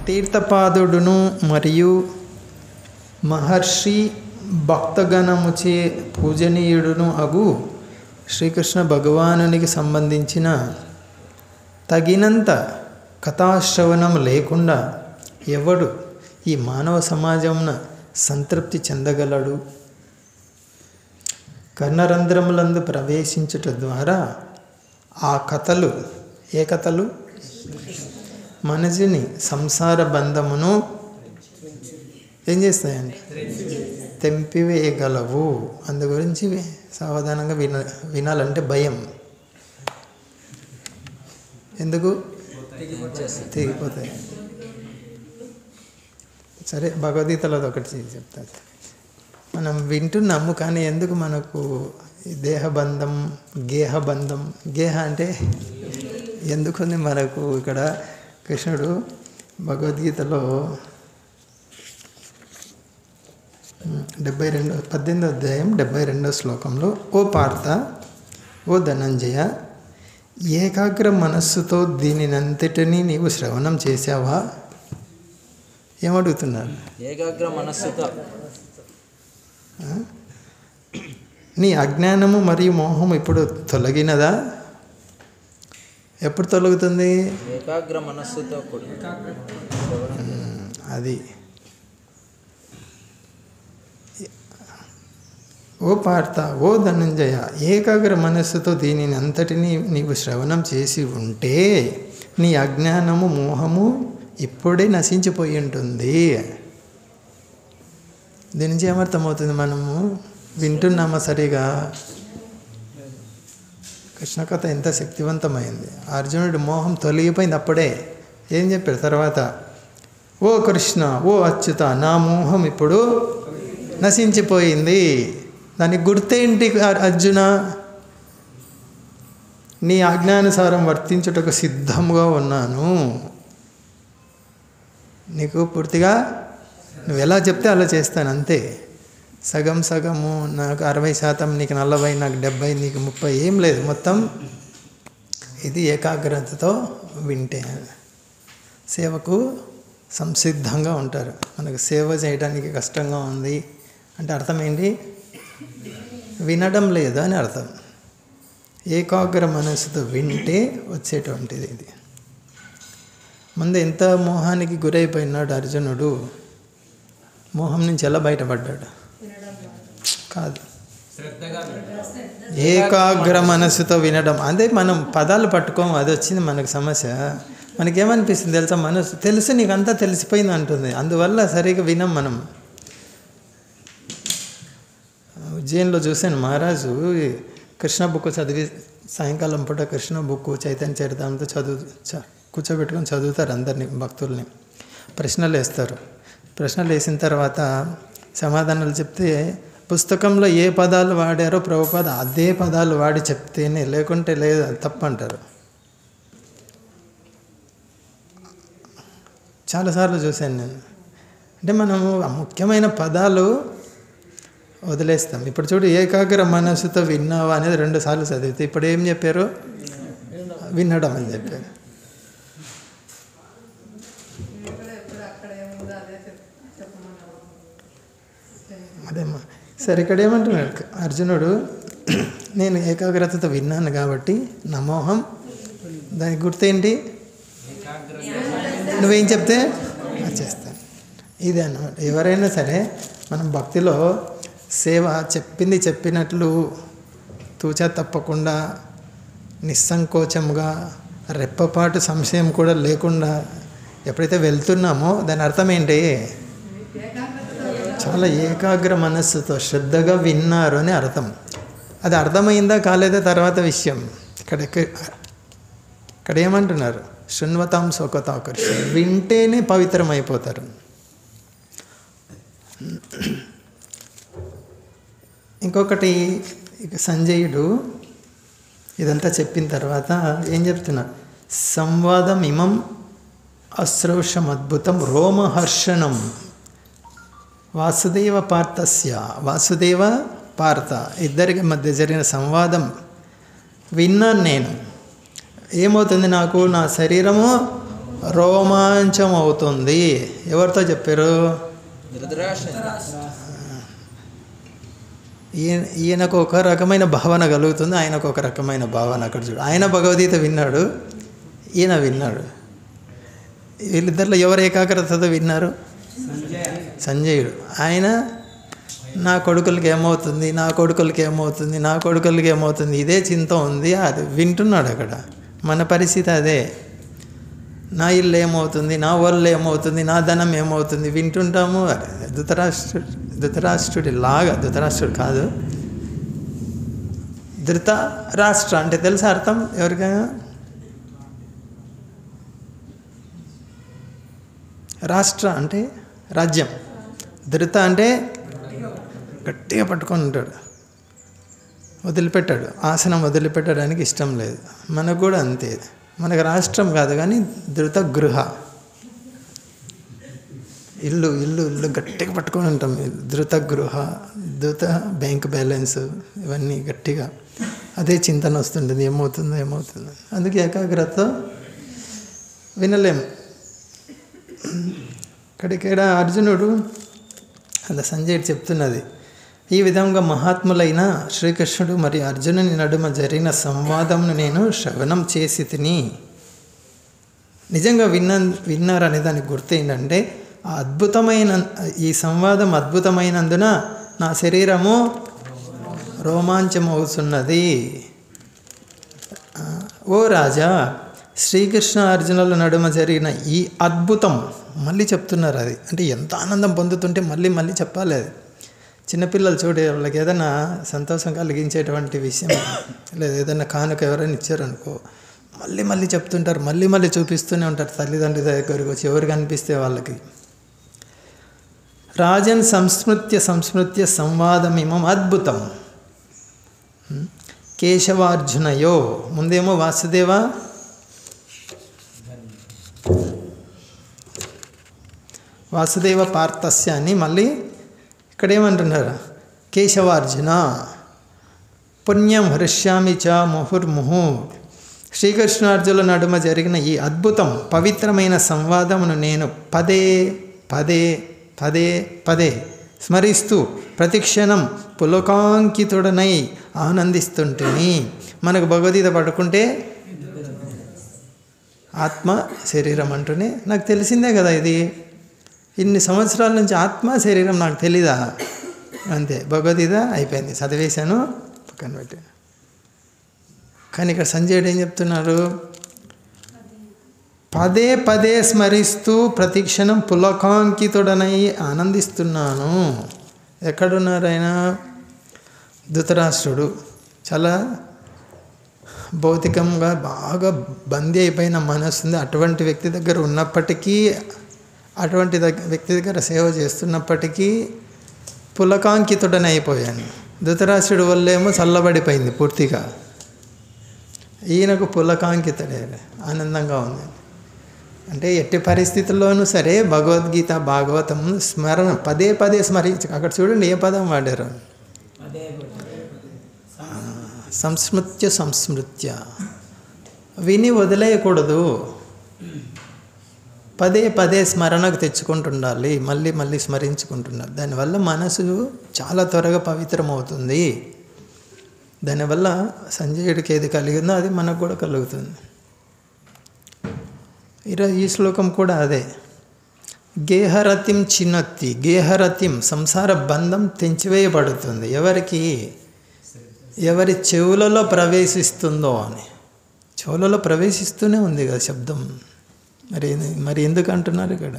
తీర్థపాదుడును మరియు మహర్షి భక్తగణముచే పూజనీయుడును అగు శ్రీకృష్ణ భగవానునికి సంబంధించిన తగినంత కథాశ్రవణం లేకుండా ఎవడు ఈ మానవ సమాజంన సంతృప్తి చెందగలడు కర్ణరంధ్రములందు ప్రవేశించుట ద్వారా ఆ కథలు ఏ కథలు మనిషిని సంసార బంధమును ఏం చేస్తాయండి తెంపివేయగలవు అందు గురించి సావధానంగా విన వినాలంటే భయం ఎందుకు తెగిపోతాయి సరే భగవద్గీతలో అది ఒకటి చెప్తాను మనం వింటున్నాము కానీ ఎందుకు మనకు ఈ దేహబంధం గేహబంధం గేహ అంటే ఎందుకుంది మనకు ఇక్కడ కృష్ణుడు భగవద్గీతలో డెబ్బై రెండు పద్దెనిమిదో అధ్యాయం డెబ్బై రెండో శ్లోకంలో ఓ పార్థ ఓ ధనంజయ ఏకాగ్ర మనస్సుతో దీనినంతటినీ నీవు శ్రవణం చేశావా ఏమడుగుతున్నారు ఏకాగ్ర మనస్సుతో ఆ? నీ అజ్ఞానము మరియు మోహం ఇప్పుడు తొలగినదా ఎప్పుడు తొలగుతుంది ఏకాగ్ర మనస్సుతో కూడి ఉమ్, అది ఓ పార్త ఓ ధనంజయ ఏకాగ్ర మనస్సుతో దీనిని అంతటినీ నీవు శ్రవణం చేసి ఉంటే నీ అజ్ఞానము మోహము ఇప్పుడే నశించిపోయి ఉంటుంది దీని నుంచి ఏమర్థమవుతుంది మనము వింటున్నామా సరిగా కృష్ణ కథ ఎంత శక్తివంతమైంది అర్జునుడి మోహం తొలగిపోయింది అప్పుడే ఏం చెప్పారు తర్వాత ఓ కృష్ణ ఓ అచ్యుత నా మోహం ఇప్పుడు నశించిపోయింది దానికి గుర్తేంటి అర్- అర్జున నీ ఆజ్ఞానుసారం వర్తించుటకు సిద్ధంగా ఉన్నాను నీకు పూర్తిగా నువ్వు ఎలా చెప్తే అలా చేస్తాను అంతే సగం సగము నాకు అరవై శాతం నీకు నలభై నాకు డెబ్బై నీకు ముప్పై ఏం లేదు మొత్తం ఇది ఏకాగ్రతతో వింటే సేవకు సంసిద్ధంగా ఉంటారు మనకు సేవ చేయడానికి కష్టంగా ఉంది అంటే అర్థం ఏంటి వినడం లేదు అని అర్థం ఏకాగ్ర మనసుతో వింటే వచ్చేటువంటిది ఇది ముందు ఎంత మోహానికి గురైపోయినాడు అర్జునుడు మోహం నుంచి ఎలా బయటపడ్డాడు కాదు ఏకాగ్ర మనసుతో వినడం అదే మనం పదాలు పట్టుకోము అది వచ్చింది మనకు సమస్య మనకేమనిపిస్తుంది తెలుసా మనసు తెలుసు నీకు అంతా తెలిసిపోయింది అంటుంది అందువల్ల సరిగా వినం మనం ఉజ్జయిన్లో చూశాను మహారాజు ఈ కృష్ణ బుక్ చదివి సాయంకాలం పూట కృష్ణ బుక్ చైతన్య చరితాంతో చదువు చ- కూర్చోబెట్టుకొని చదువుతారు అందరిని భక్తుల్ని ప్రశ్నలు వేస్తారు ప్రశ్నలు వేసిన తర్వాత సమాధానాలు చెప్తే పుస్తకంలో ఏ పదాలు వాడారో ప్రభుపాద అదే పదాలు వాడి చెప్తేనే లేకుంటే లేదు అది తప్పు అంటారు చాలాసార్లు చూశాను నేను అంటే మనము ఆ ముఖ్యమైన పదాలు వదిలేస్తాం ఇప్పుడు చూడు ఏకాగ్ర మనసుతో విన్నావా అనేది రెండు సార్లు చదివితే ఇప్పుడు ఏం చెప్పారు వినడం అని చెప్పారు అదేమ్మా సరే ఇక్కడ ఏమంటున్నాడు అర్జునుడు నేను ఏకాగ్రతతో విన్నాను కాబట్టి నా మోహం దానికి గుర్తేంటి నువ్వేం చెప్తే అది చేస్తాను ఇదే అన్నమాట ఎవరైనా సరే మనం భక్తిలో సేవ చెప్పింది చెప్పినట్లు తూచా తప్పకుండా నిస్సంకోచముగా రెప్పపాటు సంశయం కూడా లేకుండా ఎప్పుడైతే వెళ్తున్నామో దాని అర్థం ఏంటి చాలా ఏకాగ్ర మనస్సుతో శ్రద్ధగా విన్నారు అని అర్థం అది అర్థమైందా కాలేదా తర్వాత విషయం ఇక్కడ ఇక్కడ ఏమంటున్నారు శృణ్వతాం సోకతాకర్ష వింటేనే పవిత్రం అయిపోతారు ఇంకొకటి ఇక సంజయుడు ఇదంతా చెప్పిన తర్వాత ఏం చెప్తున్నా సంవాదం ఇమం అశ్రౌషం అద్భుతం రోమహర్షణం వాసుదేవ పార్థస్య వాసుదేవ పార్థ ఇద్దరికి మధ్య జరిగిన సంవాదం విన్నాను నేను ఏమవుతుంది నాకు నా శరీరము రోమాంచం అవుతుంది ఎవరితో చెప్పారు ధృతరాష్ట్ర ఈయన ఈయనకు ఒక రకమైన భావన కలుగుతుంది ఆయనకు ఒక రకమైన భావన అక్కడ చూడు ఆయన భగవద్గీత విన్నాడు ఈయన విన్నాడు వీళ్ళిద్దరిలో ఎవరు ఏకాగ్రతతో విన్నారు సంజయుడు ఆయన నా కొడుకులకి ఏమవుతుంది నా కొడుకులకి ఏమవుతుంది నా కొడుకులకి ఏమవుతుంది ఇదే చింత ఉంది అది వింటున్నాడు అక్కడ మన పరిస్థితి అదే నా ఇల్లు ఏమవుతుంది నా వాళ్ళు ఏమవుతుంది నా ధనం ఏమవుతుంది వింటుంటాము అరే, ధృతరాష్ట్రుడు ధృతరాష్ట్రుడి లాగా ధృతరాష్ట్రుడు కాదు ధృత రాష్ట్ర అంటే తెలుసా అర్థం ఎవరికైనా రాష్ట్ర అంటే రాజ్యం ధృత అంటే గట్టిగా పట్టుకొని ఉంటాడు వదిలిపెట్టాడు ఆసనం వదిలిపెట్టడానికి ఇష్టం లేదు మనకు కూడా అంతే మనకు రాష్ట్రం కాదు కానీ ధృత గృహ ఇల్లు ఇల్లు ఇల్లు గట్టిగా పట్టుకొని ఉంటాం ధృత గృహ ధృత బ్యాంక్ బ్యాలెన్స్ ఇవన్నీ గట్టిగా అదే చింతన వస్తుంటుంది ఏమవుతుందో ఏమవుతుందో అందుకే ఏకాగ్రత వినలేం ఇక్కడిక్కడ అర్జునుడు అలా సంజయుడు చెప్తున్నది ఈ విధంగా మహాత్ములైన శ్రీకృష్ణుడు మరి అర్జునుని నడుమ జరిగిన సంవాదంను నేను శ్రవణం చేసి తిని నిజంగా విన్న విన్నారనే దానికి గుర్తు ఏంటంటే ఆ అద్భుతమైన ఈ సంవాదం అద్భుతమైనందున నా శరీరము రోమాంచమవుతున్నది ఆ, ఓ రాజా శ్రీకృష్ణ అర్జునుల నడుమ జరిగిన ఈ అద్భుతం మళ్ళీ చెప్తున్నారు అది అంటే ఎంత ఆనందం పొందుతుంటే మళ్ళీ మళ్ళీ చెప్పాలి అది చిన్నపిల్లలు చూడే వాళ్ళకి ఏదైనా సంతోషం కలిగించేటువంటి విషయం లేదా ఏదైనా కానుక ఎవరైనా ఇచ్చారనుకో మళ్ళీ మళ్ళీ చెప్తుంటారు మళ్ళీ మళ్ళీ చూపిస్తూనే ఉంటారు తల్లిదండ్రుల దగ్గరికి వచ్చి ఎవరు కనిపిస్తే వాళ్ళకి రాజన్ సంస్మృత్య సంస్మృత్య సంవాదమిమం అద్భుతం హ్మ్. కేశవార్జునయో ముందేమో వాసుదేవ వాసుదేవ పార్థస్య అని మళ్ళీ ఇక్కడ ఏమంటున్నారు కేశవార్జున పుణ్యం హృష్యామి చ ముహుర్ముహు శ్రీకృష్ణార్జుల నడుమ జరిగిన ఈ అద్భుతం పవిత్రమైన సంవాదమును నేను పదే పదే పదే పదే స్మరిస్తూ ప్రతిక్షణం పులకాంకితుడనై ఆనందిస్తుంటిని మనకు భగవద్గీత పడుకుంటే ఆత్మ శరీరం అంటూనే నాకు తెలిసిందే కదా ఇది ఇన్ని సంవత్సరాల నుంచి ఆత్మ శరీరం నాకు తెలీదా అంతే భగవద్గీత అయిపోయింది చదివేశాను పక్కన పెట్టాను కానీ ఇక్కడ సంజయుడు ఏం చెప్తున్నారు పదే పదే స్మరిస్తూ ప్రతిక్షణం పులకాంకితుడనై ఆనందిస్తున్నాను ఎక్కడున్నారు ఆయన ధృతరాష్ట్రుడు చాలా భౌతికంగా బాగా బందీ అయిపోయిన మనసు ఉంది అటువంటి వ్యక్తి దగ్గర ఉన్నప్పటికీ అటువంటి దగ్గ వ్యక్తి దగ్గర సేవ చేస్తున్నప్పటికీ పులకాంకితుడని అయిపోయాను ధృతరాష్ట్రుడు వల్లేమో చల్లబడిపోయింది పూర్తిగా ఈయనకు పులకాంకితుడే ఆనందంగా ఉంది అంటే ఎట్టి పరిస్థితుల్లోనూ సరే భగవద్గీత భాగవతం స్మరణ పదే పదే స్మరించి అక్కడ చూడండి ఏ పదం వాడారు సంస్మృత్య సంస్మృత్య విని వదిలేయకూడదు పదే పదే స్మరణకు తెచ్చుకుంటుండాలి మళ్ళీ మళ్ళీ స్మరించుకుంటుండాలి దానివల్ల మనసు చాలా త్వరగా పవిత్రమవుతుంది దానివల్ల సంజయుడికి ఏది కలిగిందో అది మనకు కూడా కలుగుతుంది ఈరోజు ఈ శ్లోకం కూడా అదే గేహరతిం చిన్నత్తి గేహరతిం సంసార బంధం తెంచివేయబడుతుంది ఎవరికి ఎవరి చెవులలో ప్రవేశిస్తుందో అని చెవులలో ప్రవేశిస్తూనే ఉంది కదా శబ్దం మరి మరి ఎందుకు అంటున్నారు ఇక్కడ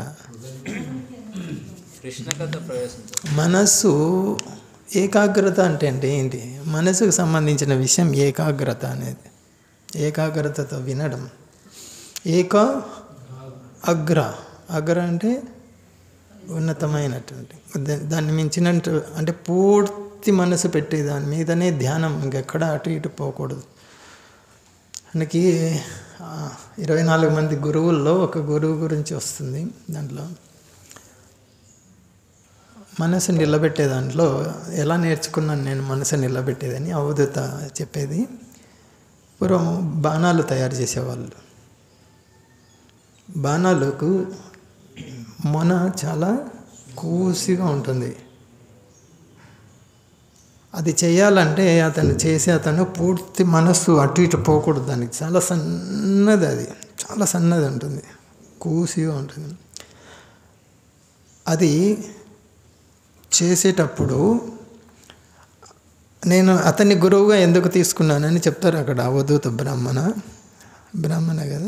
కృష్ణ కథ ప్రవేశించారు మనస్సు ఏకాగ్రత అంటే అంటే ఏంటి మనసుకు సంబంధించిన విషయం ఏకాగ్రత అనేది ఏకాగ్రతతో వినడం ఏక అగ్ర అగ్ర అంటే ఉన్నతమైనటువంటి దా- దాన్ని మించినట్టు అంటే పూర్తి మనసు పెట్టి దాని మీదనే ధ్యానం ఇంకెక్కడ అటు ఇటు పోకూడదు మనకి ఆ, ఇరవై నాలుగు మంది గురువుల్లో ఒక గురువు గురించి వస్తుంది దాంట్లో మనసు నిలబెట్టే దాంట్లో ఎలా నేర్చుకున్నాను నేను మనసు నిలబెట్టేదని అవధూత చెప్పేది పూర్వం బాణాలు తయారు చేసేవాళ్ళు బాణాలకు మొన చాలా కూసిగా ఉంటుంది అది చేయాలంటే అతను చేసే అతను పూర్తి మనస్సు అటు ఇటు పోకూడదు దానికి చాలా సన్నది అది చాలా సన్నది ఉంటుంది కూసిగా ఉంటుంది అది చేసేటప్పుడు నేను అతన్ని గురువుగా ఎందుకు తీసుకున్నానని చెప్తారు అక్కడ అవధూత బ్రాహ్మణ బ్రాహ్మణ కదా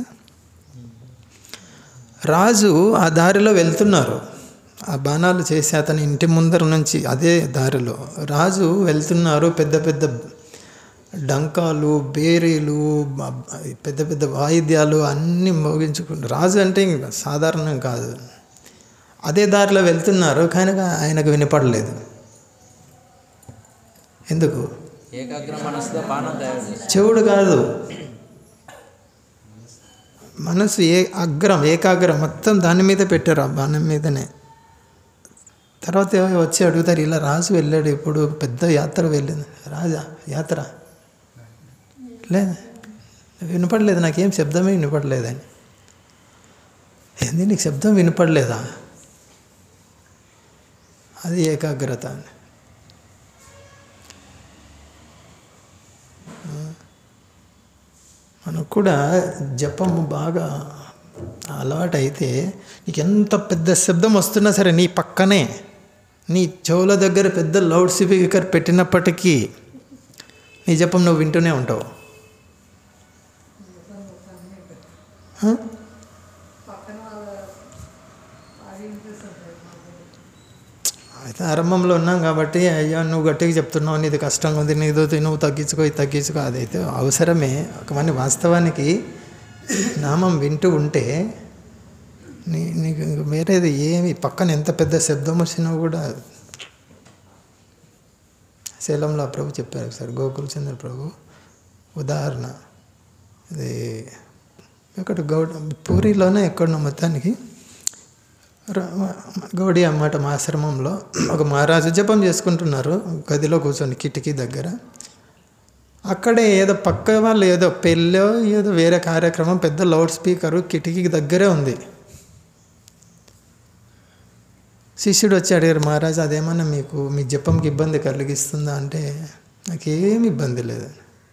రాజు ఆ దారిలో వెళ్తున్నారు ఆ బాణాలు చేసి అతని ఇంటి ముందర నుంచి అదే దారిలో రాజు వెళ్తున్నారు పెద్ద పెద్ద డంకాలు బేరీలు బ- పెద్ద పెద్ద వాయిద్యాలు అన్నీ మోగించుకుంటారు రాజు అంటే ఇంక సాధారణం కాదు అదే దారిలో వెళ్తున్నారు కానీ ఆయనకు వినపడలేదు ఎందుకు ఏకాగ్ర మనసుతో బాణం తయారు చేస్తారు చెవుడు కాదు మనసు ఏ అగ్రం ఏకాగ్రం మొత్తం దాని మీద పెట్టారు ఆ బాణం మీదనే తర్వాత ఎవరో వచ్చి అడుగుతారు ఇలా రాజు వెళ్ళాడు ఇప్పుడు పెద్ద యాత్ర వెళ్ళింది రాజా యాత్ర లేదు వినపడలేదు నాకేం శబ్దమే వినపడలేదని ఏంది నీకు శబ్దం వినపడలేదా అది ఏకాగ్రత అని మనకు కూడా జపము బాగా అలవాటు అయితే నీకు ఎంత పెద్ద శబ్దం వస్తున్నా సరే నీ పక్కనే నీ చెవుల దగ్గర పెద్ద లౌడ్ స్పీకర్ పెట్టినప్పటికీ నీ జపం నువ్వు వింటూనే ఉంటావు ఆ? అయితే ఆరంభంలో ఉన్నాం కాబట్టి అయ్యా నువ్వు గట్టిగా చెప్తున్నావు నీది కష్టంగా ఉంది నీదో నువ్వు తగ్గించుకో ఇది తగ్గించుకో అదైతే అవసరమే కానీ వాస్తవానికి నామం వింటూ ఉంటే నీ నీకు ఇంక వేరేది ఏమి పక్కన ఎంత పెద్ద శబ్దం వచ్చినా కూడా శైలంలో ప్రభు చెప్పారు సార్ గోకుల్ చంద్ర ప్రభు ఉదాహరణ ఇది ఇక్కడ గౌడ పూరిలోనే ఎక్కడో మొత్తానికి ర- గౌడి అన్నమాట మా ఆశ్రమంలో ఒక మహారాజు జపం చేసుకుంటున్నారు గదిలో కూర్చొని కిటికీ దగ్గర అక్కడే ఏదో పక్క వాళ్ళు ఏదో పెళ్ళో ఏదో వేరే కార్యక్రమం పెద్ద లౌడ్ స్పీకరు కిటికీకి దగ్గరే ఉంది శిష్యుడు వచ్చి అడిగారు మహారాజు అదేమన్నా మీకు మీ జపంకి ఇబ్బంది కలిగిస్తుందా అంటే నాకేం ఇబ్బంది లేదు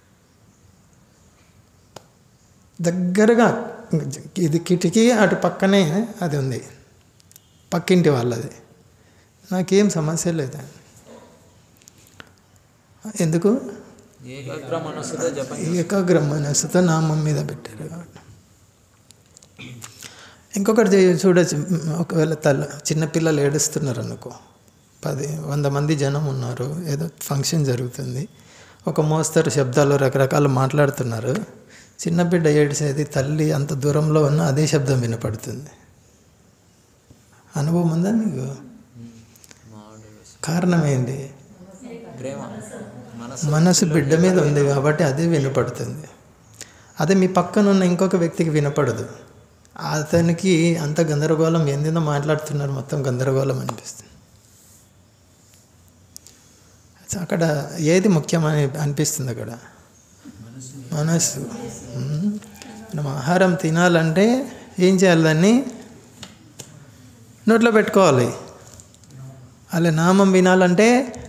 దగ్గరగా ఇది కిటికీ అటు పక్కనే అది ఉంది పక్కింటి వాళ్ళది నాకేం సమస్య లేదు ఎందుకు ఏకాగ్ర మనసుతో జపం ఏకాగ్ర మనసుతో నామం మీద పెట్టారు కాబట్టి ఇంకొకటి చే- చూడొచ్చు ఒకవేళ తల్ల చిన్నపిల్లలు ఏడుస్తున్నారు అనుకో పది వంద మంది జనం ఉన్నారు ఏదో ఫంక్షన్ జరుగుతుంది ఒక మోస్తరు శబ్దాలు రకరకాలు మాట్లాడుతున్నారు చిన్న బిడ్డ ఏడిసేది తల్లి అంత దూరంలో ఉన్న అదే శబ్దం వినపడుతుంది అనుభవం ఉందా మీకు కారణం ఏంటి ప్రేమ మనసు మనసు బిడ్డ మీద ఉంది కాబట్టి అదే వినపడుతుంది అదే మీ పక్కన ఉన్న ఇంకొక వ్యక్తికి వినపడదు అతనికి అంత గందరగోళం ఏందేదో మాట్లాడుతున్నారు మొత్తం గందరగోళం అనిపిస్తుంది సో అక్కడ ఏది ముఖ్యమని అనిపిస్తుంది అక్కడ మనసు ఉమ్. మనం ఆహారం తినాలంటే ఏం చేయాలి దాన్ని నోట్లో పెట్టుకోవాలి అలా నామం వినాలంటే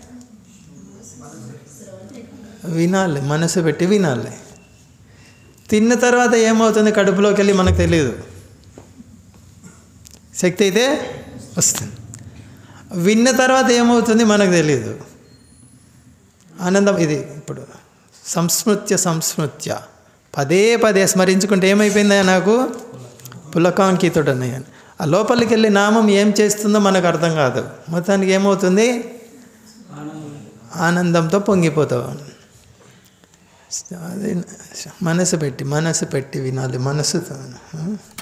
వినాలి మనసు పెట్టి వినాలి తిన్న తర్వాత ఏమవుతుంది కడుపులోకి వెళ్ళి మనకు తెలియదు శక్తి అయితే వస్తుంది విన్న తర్వాత ఏమవుతుంది మనకు తెలియదు ఆనందం ఇది ఇప్పుడు సంస్మృత్య సంస్మృత్య పదే పదే స్మరించుకుంటే ఏమైపోయిందా నాకు పులకాంకితుడు అన్నయ్య ఆ లోపలికి వెళ్ళి నామం ఏం చేస్తుందో మనకు అర్థం కాదు మొత్తానికి ఏమవుతుంది ఆనందంతో పొంగిపోతావు అదే మనసు పెట్టి మనసు పెట్టి వినాలి మనసుతో